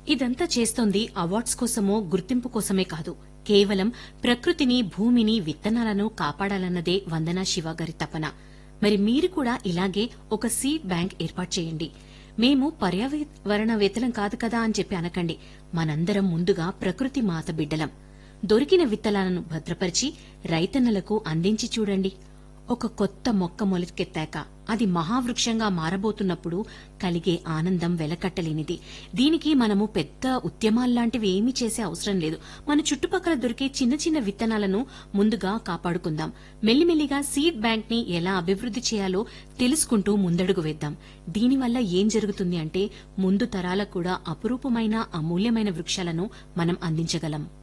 ఇదంతా చేస్తోంది అవార్డ్స్ కోసమో గుర్తింపు కోసమే కాదు కేవలం ప్రకృతిని భూమిని విత్తనాలను కాపాడాలన్నదే వందనా శివ గారి తపన మరి మీరు కూడా ఇలాగే ఒక సీడ్ బ్యాంక్ ఏర్పాటు చేయండి మేము పర్యావరణవేత్తలం కాదు కదా అని చెప్పి అనకండి మనందరం ముందుగా ప్రకృతి మాత బిడ్డలం దొరికిన విత్తనాలను భద్రపరిచి రైతన్నలకు అందించి చూడండి ఒక కొత్త మొక్క మొలకెత్తాక అది మహావృక్షంగా మారబోతున్నప్పుడు కలిగే ఆనందం వెలకట్టలేనిది దీనికి మనము పెద్ద ఉద్యమాల్లాంటివి ఏమీ చేసే అవసరం లేదు మన చుట్టుపక్కల దొరికే చిన్న చిన్న విత్తనాలను ముందుగా కాపాడుకుందాం మెల్లిమెల్లిగా సీడ్ బ్యాంక్ ని ఎలా అభివృద్ది చేయాలో తెలుసుకుంటూ ముందడుగు వేద్దాం దీనివల్ల ఏం జరుగుతుంది అంటే ముందు తరాలకు కూడా అపురూపమైన అమూల్యమైన వృక్షాలను మనం అందించగలం